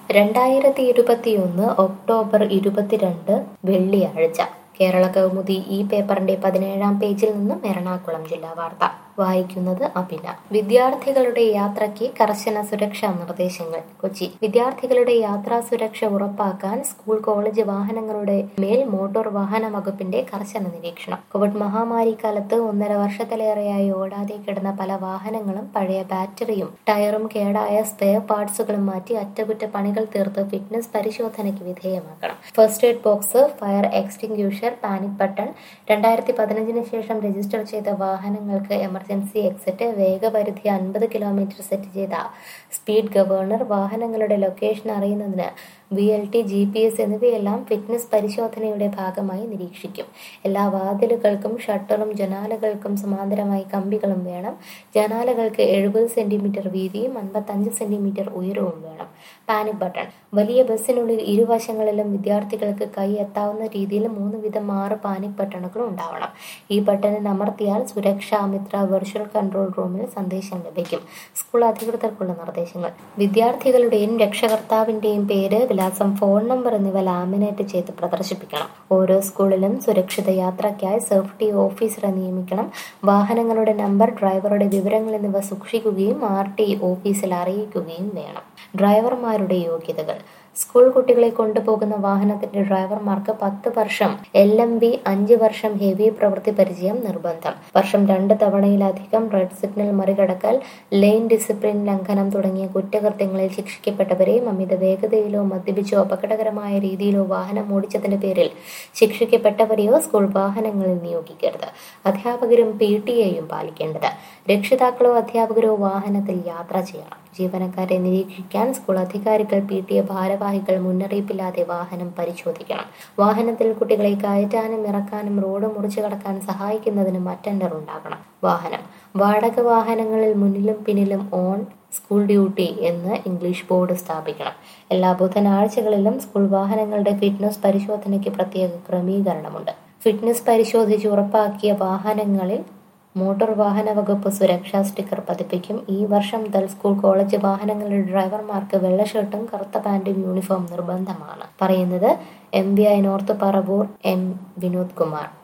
രണ്ടായിരത്തി ഇരുപത്തിയൊന്ന് ഒക്ടോബർ ഇരുപത്തിരണ്ട് വെള്ളിയാഴ്ച കേരള കൗമുദി ഈ പേപ്പറിന്റെ പതിനേഴാം പേജിൽ നിന്നും എറണാകുളം ജില്ലാ വാർത്ത വായിക്കുന്നത് അഭിന വിദ്യാർത്ഥികളുടെ യാത്രയ്ക്ക് കർശന സുരക്ഷാ നിർദ്ദേശങ്ങൾ കൊച്ചി വിദ്യാർത്ഥികളുടെ യാത്രാ സുരക്ഷ ഉറപ്പാക്കാൻ സ്കൂൾ കോളേജ് വാഹനങ്ങളുടെ മേൽ മോട്ടോർ വാഹന വകുപ്പിന്റെ കർശന നിരീക്ഷണം കോവിഡ് മഹാമാരി കാലത്ത് ഒന്നര വർഷത്തിലേറെയായി ഓടാതെ കിടന്ന പല വാഹനങ്ങളും പഴയ ബാറ്ററിയും ടയറും കേടായ സ്പെയർ പാർട്സുകളും മാറ്റി അറ്റകുറ്റപ്പണികൾ തീർത്ത് ഫിറ്റ്നസ് പരിശോധനയ്ക്ക് വിധേയമാക്കണം first aid box fire extinguisher panic button രണ്ടായിരത്തി പതിനഞ്ചിന് ശേഷം രജിസ്റ്റർ ചെയ്ത വാഹനങ്ങൾക്ക് എമർജൻസി എക്സിറ്റ് വേഗപരിധി അൻപത് കിലോമീറ്റർ സെറ്റ് ചെയ്ത സ്പീഡ് ഗവേണർ വാഹനങ്ങളുടെ ലൊക്കേഷൻ അറിയുന്നതിന് V L T G P S എന്നിവയെല്ലാം ഫിറ്റ്നസ് പരിശോധനയുടെ ഭാഗമായി നിരീക്ഷിക്കും എല്ലാ വാതിലുകൾക്കും ഷട്ടറും ജനാലകൾക്കും സമാന്തരമായി കമ്പികളും വേണം ജനാലകൾക്ക് എഴുപത് സെന്റിമീറ്റർ വീതിയും അൻപത്തഞ്ച് സെന്റിമീറ്റർ ഉയരവും വേണം പാനിക് ബട്ടൺ വലിയ ബസ്സിനുള്ളിൽ ഇരുവശങ്ങളിലും വിദ്യാർത്ഥികൾക്ക് കൈ എത്താവുന്ന രീതിയിൽ മൂന്ന് വിധം ആറ് പാനിക് ബട്ടണുകൾ ഉണ്ടാവണം ഈ ബട്ടണിൽ അമർത്തിയാൽ സുരക്ഷാ മിത്ര വെർച്വൽ കൺട്രോൾ റൂമിൽ സന്ദേശം ലഭിക്കും സ്കൂൾ അധികൃതർക്കുള്ള നിർദ്ദേശങ്ങൾ വിദ്യാർത്ഥികളുടെയും രക്ഷകർത്താവിന്റെയും പേര് വിലാസം ഫോൺ നമ്പർ എന്നിവ ലാമിനേറ്റ് ചെയ്ത് പ്രദർശിപ്പിക്കണം ഓരോ സ്കൂളിലും സുരക്ഷിത യാത്രയ്ക്കായി സേഫ്റ്റി ഓഫീസറെ നിയമിക്കണം വാഹനങ്ങളുടെ നമ്പർ ഡ്രൈവറുടെ വിവരങ്ങൾ എന്നിവ സൂക്ഷിക്കുകയും ആർ ടി ഓഫീസിൽ അറിയിക്കുകയും വേണം ഡ്രൈവർമാരുടെ യോഗ്യതകൾ സ്കൂൾ കുട്ടികളെ കൊണ്ടുപോകുന്ന വാഹനത്തിന്റെ ഡ്രൈവർമാർക്ക് പത്ത് വർഷം എൽ എം ബി അഞ്ച് വർഷം ഹെവി പ്രവൃത്തി പരിചയം നിർബന്ധം വർഷം രണ്ട് തവണയിലധികം റെഡ് സിഗ്നൽ മറികടക്കൽ ലെയിൻ ഡിസിപ്ലിൻ ലംഘനം തുടങ്ങിയ കുറ്റകൃത്യങ്ങളിൽ ശിക്ഷിക്കപ്പെട്ടവരെയും അമിത വേഗതയിലോ മദ്യപിച്ചോ അപകടകരമായ രീതിയിലോ വാഹനം ഓടിച്ചതിന്റെ പേരിൽ ശിക്ഷിക്കപ്പെട്ടവരെയോ സ്കൂൾ വാഹനങ്ങളിൽ നിയോഗിക്കരുത് അധ്യാപകരും പി ടി എയും പാലിക്കേണ്ടത് രക്ഷിതാക്കളോ അധ്യാപകരോ വാഹനത്തിൽ യാത്ര ചെയ്യണം ജീവനക്കാരെ നിരീക്ഷിക്കാൻ സ്കൂൾ അധികാരികൾ പി ടി എ ഭാരവാഹികൾ മുന്നറിയിപ്പില്ലാതെ വാഹനം പരിശോധിക്കണം വാഹനത്തിൽ കുട്ടികളെ കയറ്റാനും ഇറക്കാനും റോഡ് മുറിച്ചു കടക്കാൻ സഹായിക്കുന്നതിന് അറ്റൻഡർ ഉണ്ടാകണം വാഹനം വാടക വാഹനങ്ങളിൽ മുന്നിലും പിന്നിലും ഓൺ സ്കൂൾ ഡ്യൂട്ടി എന്ന് ഇംഗ്ലീഷ് ബോർഡ് സ്ഥാപിക്കണം എല്ലാ ബുധനാഴ്ചകളിലും സ്കൂൾ വാഹനങ്ങളുടെ ഫിറ്റ്നസ് പരിശോധനയ്ക്ക് പ്രത്യേക ക്രമീകരണമുണ്ട് ഫിറ്റ്നസ് പരിശോധിച്ച് ഉറപ്പാക്കിയ വാഹനങ്ങളിൽ മോട്ടോർ വാഹന വകുപ്പ് സുരക്ഷാ സ്റ്റിക്കർ പതിപ്പിക്കും ഈ വർഷം മുതൽ സ്കൂൾ കോളേജ് വാഹനങ്ങളുടെ ഡ്രൈവർമാർക്ക് വെള്ള ഷർട്ടും കറുത്ത പാന്റും യൂണിഫോം നിർബന്ധമാണ് പറയുന്നത് M B I north Paravur M Vinod Kumar